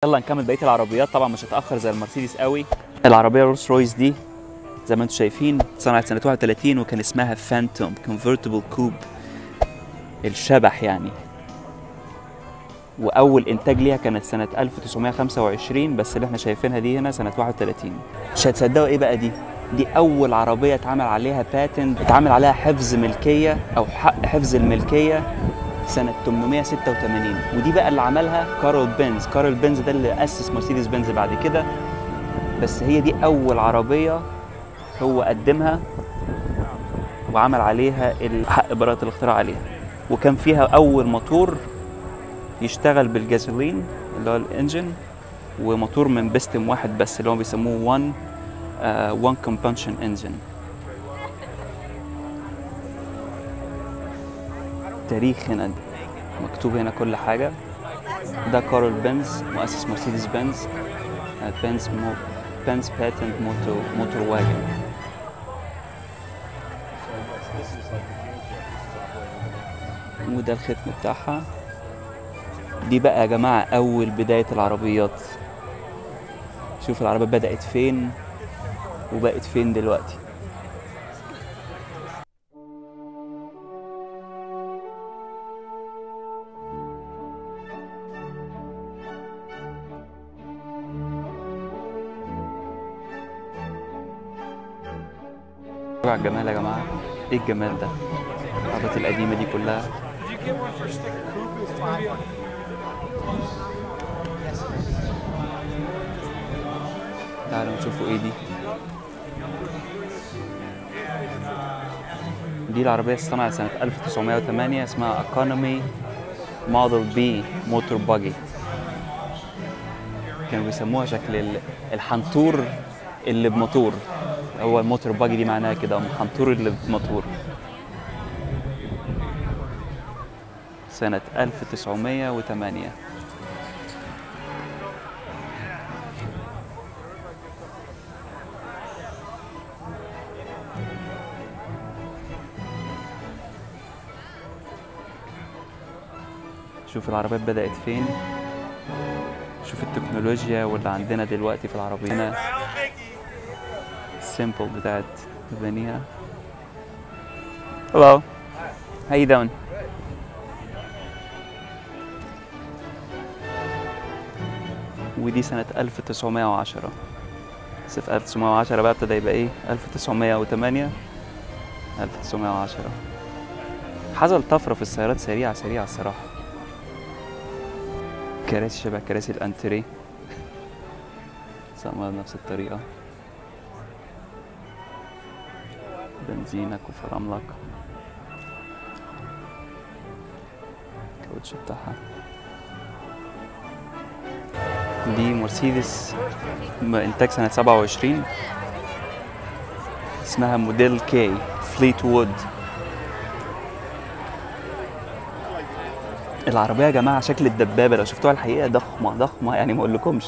يلا نكمل بقيه العربيات طبعا مش هتاخر زي المرسيدس قوي العربيه روس رويس دي زي ما انتم شايفين اتصنعت سنه 31 وكان اسمها فانتوم كونفرتبل كوب الشبح يعني واول انتاج ليها كانت سنه 1925 بس اللي احنا شايفينها دي هنا سنه 31 مش هتصدقوا ايه بقى دي دي اول عربيه اتعمل عليها باتنت اتعمل عليها حفظ ملكيه او حق حفظ الملكيه سنة 886 ودي بقى اللي عملها كارل بنز كارل بنز ده اللي أسس مرسيدس بنز بعد كده بس هي دي أول عربية هو قدمها وعمل عليها حق براءة الاختراع عليها وكان فيها أول موتور يشتغل بالجازولين اللي هو الانجن وموتور من بستم واحد بس اللي هو بيسموه 1 1 كومبانشن انجن تاريخ هنا مكتوب هنا كل حاجة ده كارل بنز مؤسس مرسيدس بنز بنز مو بنز باتنت موتور موتور واجن وده الختم بتاعها دي بقى يا جماعة أول بداية العربيات شوف العربية بدأت فين وبقت فين دلوقتي على الجمال يا جماعة ايه الجمال ده العربيات القديمة دي كلها تعالوا نشوفوا ايه دي دي العربية اصطنعت سنة 1908 اسمها ايكونومي موديل بي موتور باجي كانوا بيسموها شكل الحنطور اللي بموتور هو الموتور باجي دي معناها كده الحنطور اللي بموتور سنة 1908 شوف العربيات بدأت فين شوف التكنولوجيا واللي عندنا دلوقتي في العربية هنا السيمبل بتاعت بنيها Hello How you doing? ودي سنة 1910 بس في 1910 بقى ابتدى يبقى ايه 1908 1910 حصل طفرة في السيارات سريعة سريعة الصراحة كراسي شبه كراسي الانتري صممها بنفس الطريقة بنزينك وفراملك الكاوتش بتاعها دي مرسيدس انتاج سنة 27 اسمها موديل كي فليت وود العربية يا جماعة شكل الدبابة لو شفتوها الحقيقة ضخمة ضخمة يعني ما اقولكمش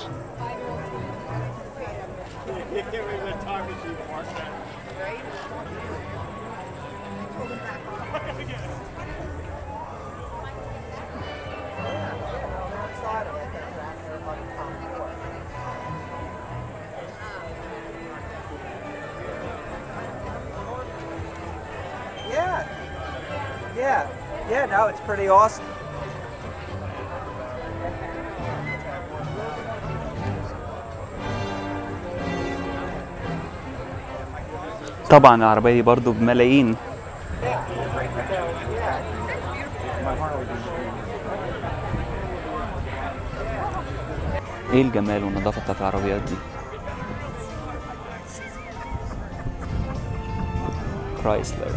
Yeah. Yeah. Yeah, no, it's pretty awesome. طبعا العربية دي برضو بملايين ايه الجمال والنظافة بتاعت العربيات دي كرايسلر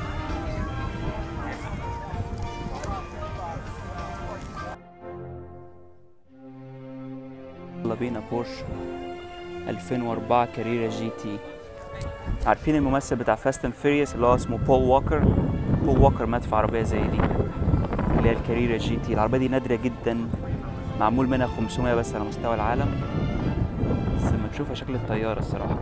يلا بينا بورش 2004 كاريرا جي تي عارفين الممثل بتاع فاست اند فيريوس اللي هو اسمه بول ووكر بول ووكر مات في عربيه زي دي اللي هي الكاريرا جي تي العربيه دي نادره جدا معمول منها 500 بس على مستوى العالم بس لما تشوفها شكل الطياره الصراحه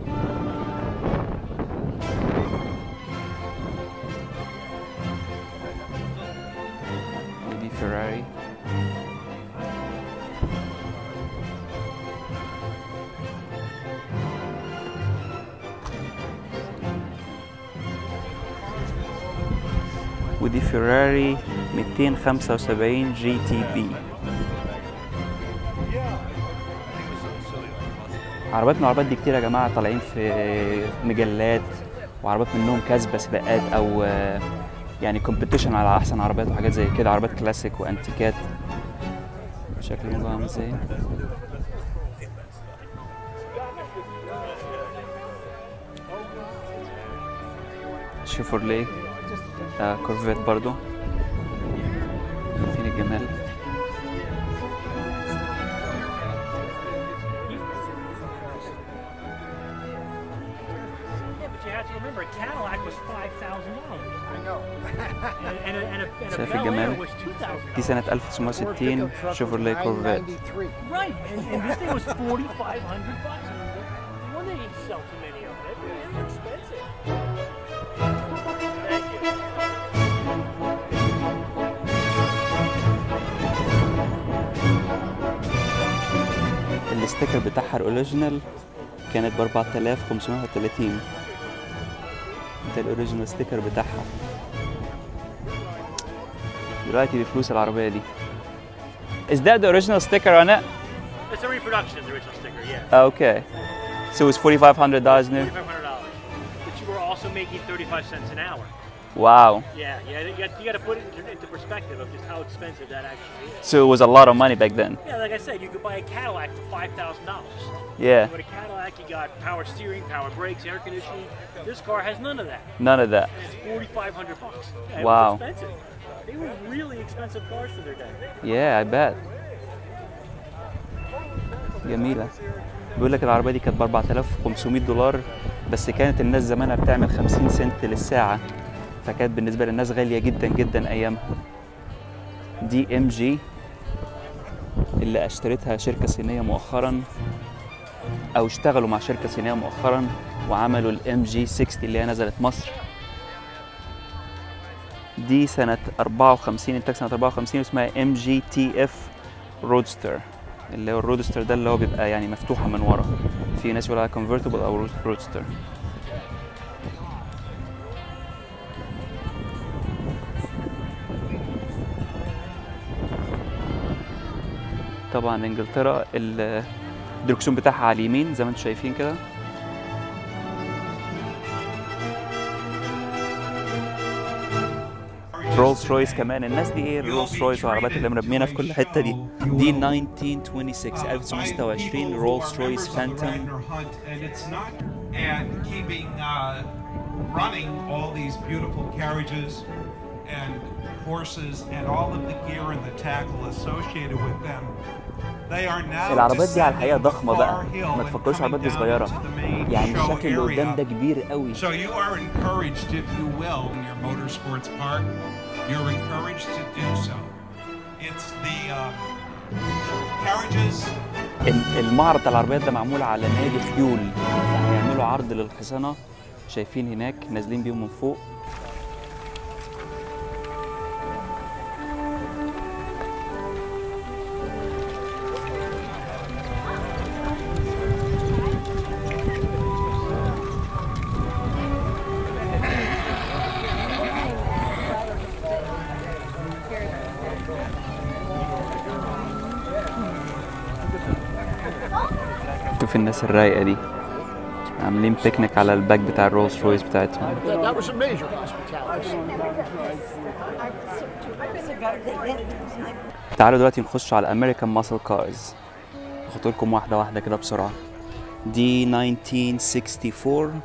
ودي فيراري ودي فيراري 275 جي تي بي عربيات من العربيات دي كتير يا جماعة طالعين في مجلات وعربيات منهم كسبة سباقات أو آه، يعني كومبيتيشن على أحسن عربيات وحاجات زي كده عربيات كلاسيك وأنتيكات شكل جوه عامل ازاي شيفورلي آه كورفيت برضو فين الجمال Yeah, but you have to remember, a Cadillac was five thousand dollars, I know. and, and, a, and, a, and a شايف Bel Air الجمال؟ was two thousand دي dollars. سنة Ford 1960 pickup truck was شيفورلي كورفيت 993. Right, and, and this thing was forty five hundred bucks. I mean, no wonder they didn't sell too many of them. They- They're expensive. Thank you. الاستيكر بتاعها الاوريجينال كانت ب 4530 ده الاوريجينال ستيكر بتاعها دلوقتي بفلوس العربية دي Is that the original sticker on it? It's a reproduction of the original sticker, yeah. Ah, Okay. So it's $4,500 new? Forty-five hundred dollars. But you were also making thirty-five cents an hour. Wow. Yeah, yeah. You got, you got to put it into, into perspective of just how expensive that actually is. So it was a lot of money back then. Yeah, like I said, you could buy a Cadillac for five thousand dollars. Yeah, But a Cadillac, you got power steering, power brakes, air conditioning. This car has none of that. none of that. And it's forty-five hundred bucks. Yeah, it Wow. was expensive. They were really expensive cars for their day. Yeah, I bet. جميلة. بيقول لك العربية دي كانت ب 4500 دولار بس كانت الناس زمانها بتعمل 50 سنت للساعة فكانت بالنسبة للناس غالية جدا جدا أيامها. دي ام جي اللي اشترتها شركة صينية مؤخرا أو اشتغلوا مع شركة صينية مؤخرا وعملوا الام جي 60 اللي هي نزلت مصر. دي سنة 54 انتاج سنة 54 اسمها ام جي تي اف رودستر اللي هو الرودستر ده اللي هو بيبقى يعني مفتوحة من ورا في ناس يقول عليها كونفرتبل او رودستر طبعا انجلترا ال- الدركسيون بتاعها على اليمين زي ما انتم شايفين كده رولز رويس كمان الناس دي ايه الرولز رويس والعربيات اللي مرمينا في كل حته دي دي 1926 1926 رولز رويس فانتوم And it's not and keeping uh, running all these beautiful carriages and horses and all of the gear and the tackle associated with them. They are now العربيات دي على الحقيقه descending ضخمه بقى Far Hill ما and تفكروش العربيات دي coming down صغيره to the main يعني show الشكل اللي قدام area. ده كبير قوي So you are encouraged, if you will, in your motorsports park, you're encouraged to do so. It's the um, carriages ال- المعرض بتاع العربيات ده معمول على نادي خيول فهيعملوا عرض للحصانه شايفين هناك نازلين بيهم من فوق شوف الناس الرايقه دي عاملين بيكنيك على الباك بتاع الرولز رويس بتاعتهم That, that was a major hospitality. تعالوا دلوقتي نخش على امريكان ماسل كارز اخد لكم واحده واحده كده بسرعه دي 1964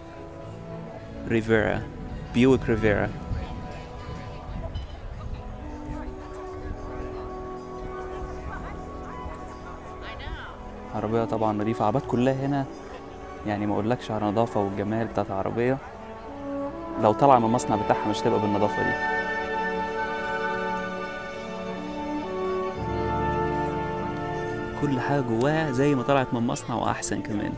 ريفيرا بيويك ريفيرا عربية طبعا نظيفة عربيات كلها هنا يعني ما اقولكش على النظافة والجمال بتاعت العربية لو طالعة من المصنع بتاعها مش هتبقى بالنظافة دي كل حاجة جواها زي ما طلعت من المصنع وأحسن كمان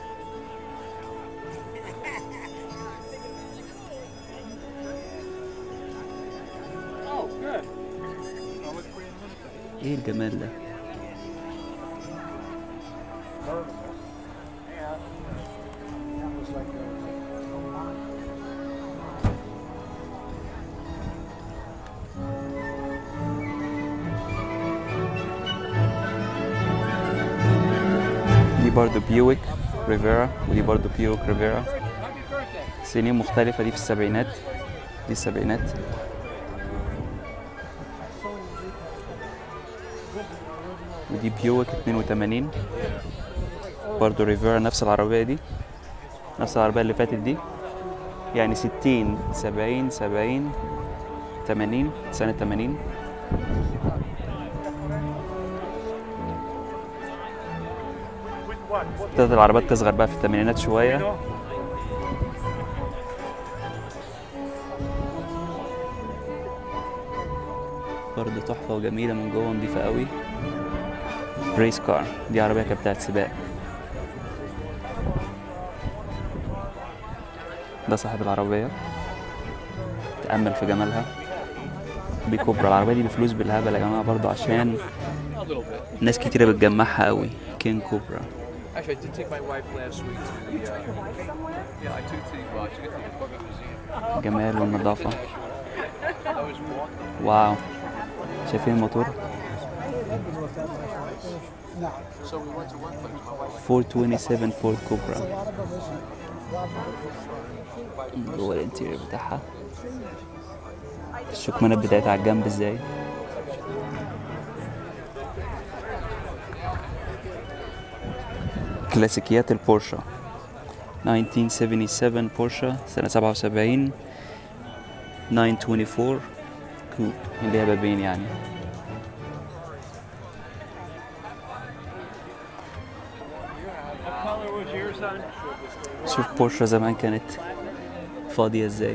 Oh, good. إيه الجمال ده دي برضو بيويك ريفيرا ودي برضو بيويك ريفيرا سنين مختلفة دي في السبعينات دي السبعينات ودي بيويك 82 برضو ريفيرا نفس العربية دي نفس العربية اللي فاتت دي يعني 60 70 70 80 سنة 80 ابتدت العربيات تصغر بقى في الثمانينات شوية برضه تحفة وجميلة من جوه نضيفة قوي ريس كار دي عربية كانت بتاعت سباق ده صاحب العربية تأمل في جمالها دي كوبرا العربية دي بفلوس بالهبل يا جماعة برضه عشان A little bit. ناس كتيرة بتجمعها قوي كين كوبرا Actually, I did take my wife last week to the. Uh, yeah, I took to the. Uh, to get to the equipment museum. جمال والنظافة I was walking. واو شايفين الموتور So we went to one place. My wife 427 فورد كوبرا جوه الانتيريور بتاعها الشكمانات بتاعتها على الجنب ازاي كلاسيكيات البورشة 1977 بورشة سنة 77 924 كوب اللي هي بابين يعني What color was yours on? شوف بورشة زمان كانت فاضية ازاي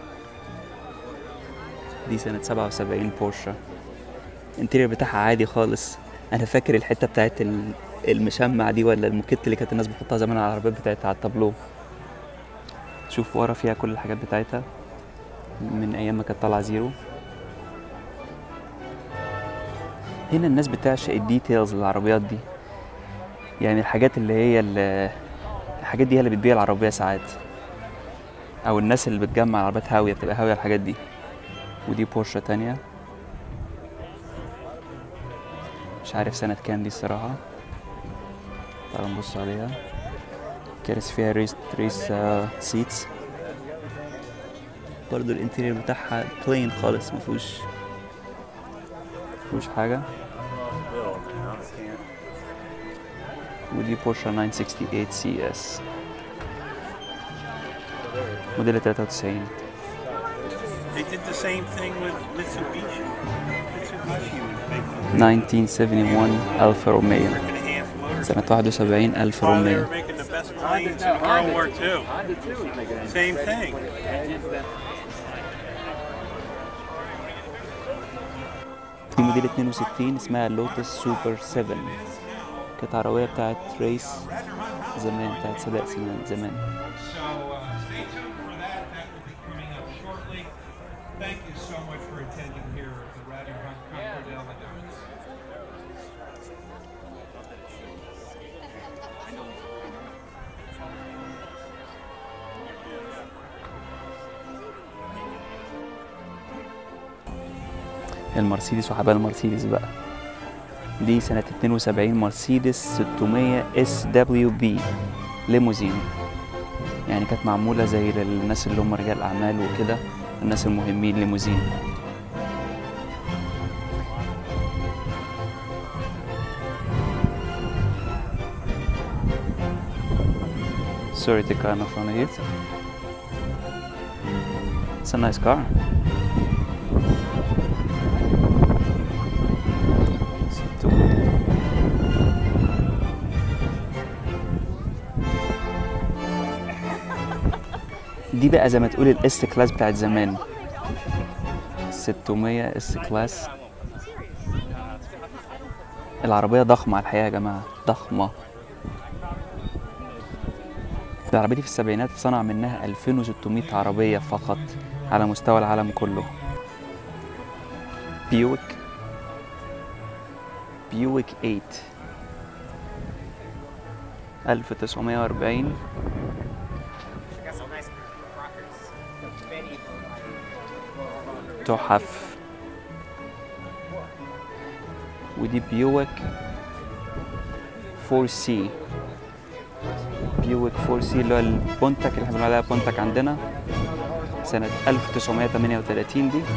دي سنة 77 بورشة الانتيريور بتاعها عادي خالص انا فاكر الحتة بتاعت ال- المشمع دي ولا الموكيت اللي كانت الناس بتحطها زمان على العربيات بتاعتها على التابلو شوف ورا فيها كل الحاجات بتاعتها من ايام ما كانت طالعة زيرو هنا الناس بتعشق الديتيلز للعربيات دي يعني الحاجات اللي هي اللي الحاجات دي هي اللي بتبيع العربية ساعات أو الناس اللي بتجمع العربيات هاوية بتبقى هاوية الحاجات دي ودي بورشة تانية مش عارف سنة كام دي الصراحة تعالوا نبص عليها كرس فيها ريس ريس آه سيتس برضو الانتيريور بتاعها بلين خالص مفهوش مفهوش حاجة ودي بورشه 968 سي اس موديل 93 They did the same thing with Mitsubishi. Mitsubishi was making 1971 ألفا روميو a and a half motor. سنة 71 ألفا While they روميو were making the best planes in World War II. Same thing. دي موديل 62 اسمها لوتس سوبر 7 كانت عربية بتاعت ريس زمان بتاعت سباق زمان زمان So uh, stay tuned for that. That will be coming up shortly. Thank you so much for attending here at the Rather Hunt Concord Elegance. المرسيدس وحبال المرسيدس بقى دي سنة 72 مرسيدس 600 اس دبليو بي ليموزين يعني كانت معمولة زي للناس اللي هم رجال أعمال وكده الناس المهمين ليموزين Sorry to car in front of you. It's a nice car. دي بقى زي ما تقول الاس كلاس بتاعت زمان 600 اس كلاس العربية ضخمة على الحقيقة يا جماعة ضخمة العربية دي في السبعينات صنع منها 2600 عربية فقط على مستوى العالم كله بيويك بيويك 8 1940 Got some nice rockers. Medieval. تحف ودي بيوك 4C بيويك 4 سي اللي هو البونتك اللي احنا بنقول عليها بونتك عندنا سنة 1938 دي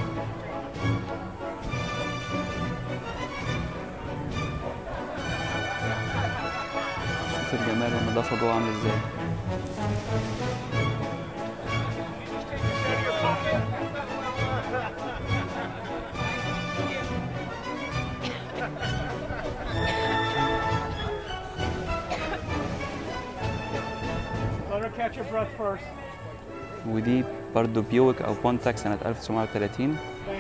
شوف الجمال والنظافة جوه عامل ازاي Let her catch her breath first. ودي برضو بيويك او بونتك سنة 1930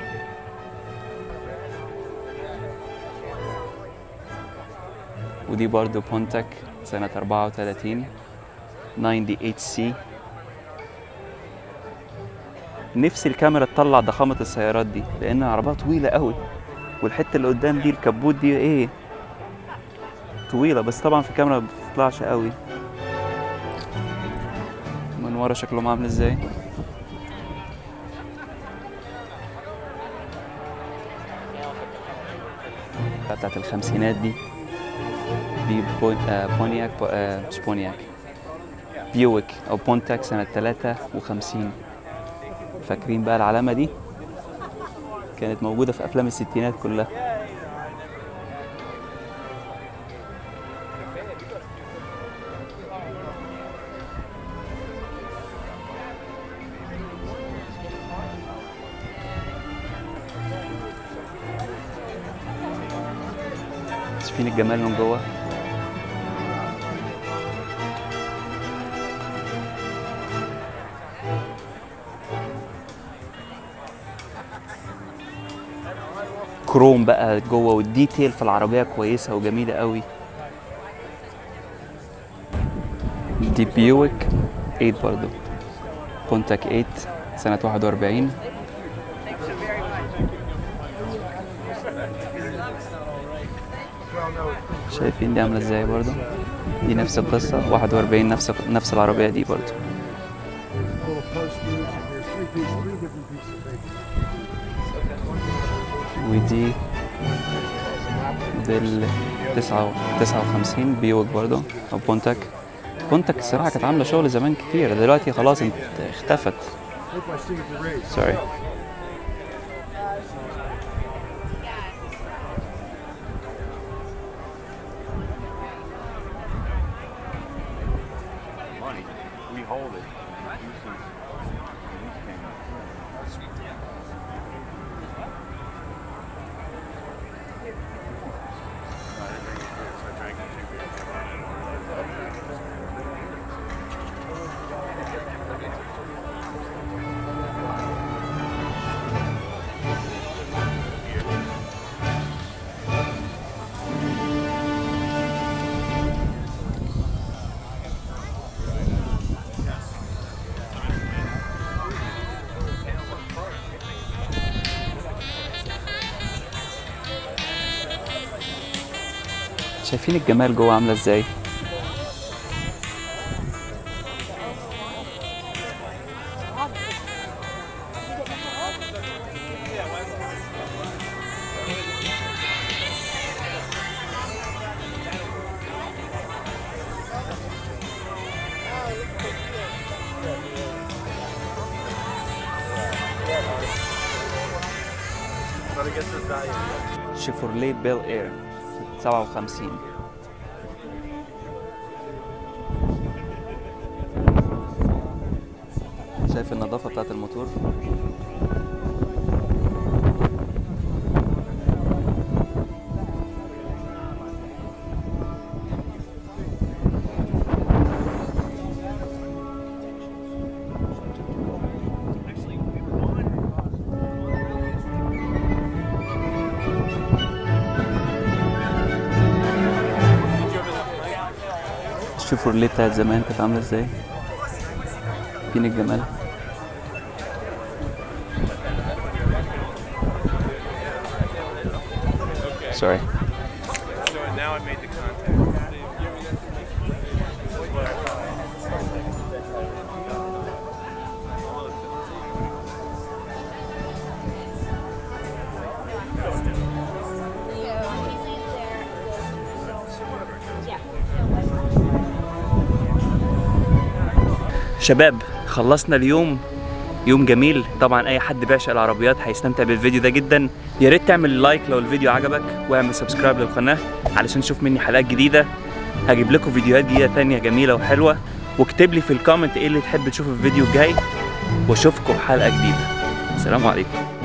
ودي برضو بونتك سنة 34 98 سي نفسي الكاميرا تطلع ضخامة السيارات دي لأن العربية طويلة قوي والحتة اللي قدام دي الكبوت دي ايه طويلة بس طبعا في الكاميرا ما بتطلعش قوي من ورا شكلهم عامل ازاي بتاعت الخمسينات دي دي بون... آه بونياك بو... آه مش بونياك بيويك او بونتاك سنة 53 فاكرين بقى العلامة دي كانت موجودة في أفلام الستينات كلها شايفين الجمال من جوه كروم بقى جوه والديتيل في العربية كويسة وجميلة قوي دي بيويك 8 برضو بونتاك 8 سنة 41 شايفين دي عاملة ازاي برضو دي نفس القصة 41 نفس نفس العربية دي برضو little posters, and there's three pieces, three different pieces of paper. ودي ديل تسعة تسعة وخمسين بيوك برضو أو بونتك بونتك الصراحة كانت عاملة شغل زمان كتير دلوقتي خلاص انت اختفت Hope I sing at the race. سوري Money. We hold it. Uses- these came out. شايفين الجمال جوه عاملة ازاي شيفورليه بيل اير 57 شايف النظافة بتاعت الموتور شوفوا اللي بتاعت زمان كانت عاملة ازاي فين الجمال Sorry. So now I made the contact. شباب خلصنا اليوم يوم جميل طبعا اي حد بيعشق العربيات هيستمتع بالفيديو ده جدا يا ريت تعمل لايك لو الفيديو عجبك واعمل سبسكرايب للقناه علشان تشوف مني حلقات جديده هجيب لكم فيديوهات جديده تانية جميله وحلوه واكتب لي في الكومنت ايه اللي تحب تشوفه في الفيديو الجاي واشوفكم في حلقه جديده السلام عليكم